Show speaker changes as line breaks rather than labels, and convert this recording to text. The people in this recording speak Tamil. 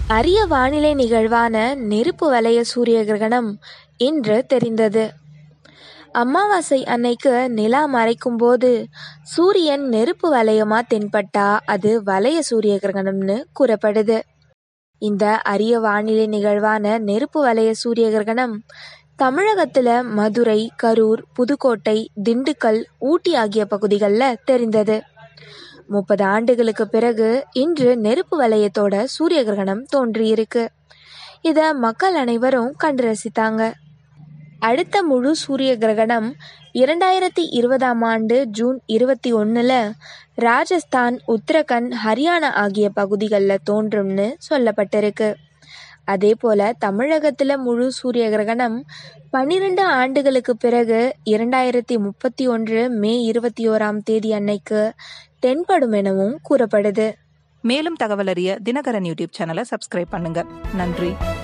அரிய வானிலை நிகழ்வான நெருப்பு வலய சூரிய கிரகணம் இன்று தெரிந்தது அமாவாசை அன்னைக்கு நிலா மறைக்கும் போது சூரியன் நெருப்பு வலயமா தென்பட்டா அது வலய சூரிய கிரகணம்னு கூறப்படுது இந்த அரிய வானிலை நிகழ்வான நெருப்பு வலய சூரிய கிரகணம் தமிழகத்துல மதுரை கரூர் புதுக்கோட்டை திண்டுக்கல் ஊட்டி ஆகிய பகுதிகளில் தெரிந்தது முப்பது ஆண்டுகளுக்கு பிறகு இன்று நெருப்பு வலயத்தோட சூரிய கிரகணம் தோன்றியிருக்கு இதை மக்கள் அனைவரும் கண்டு ரசித்தாங்க அடுத்த முழு சூரிய கிரகணம் இரண்டாயிரத்தி இருபதாம் ஆண்டு ஜூன் இருபத்தி ஒன்றில் ராஜஸ்தான் உத்தரகண்ட் ஹரியானா ஆகிய பகுதிகளில் தோன்றும்னு சொல்லப்பட்டிருக்கு அதே போல் தமிழகத்தில் முழு சூரிய கிரகணம் பன்னிரெண்டு ஆண்டுகளுக்கு பிறகு இரண்டாயிரத்தி முப்பத்தி ஒன்று மே இருபத்தி ஓராம் தேதி அன்னைக்கு தென்படும் எனவும் கூறப்படுது
மேலும் தகவல் அறிய தினகரன் யூடியூப் சேனலை சப்ஸ்கிரைப் பண்ணுங்க நன்றி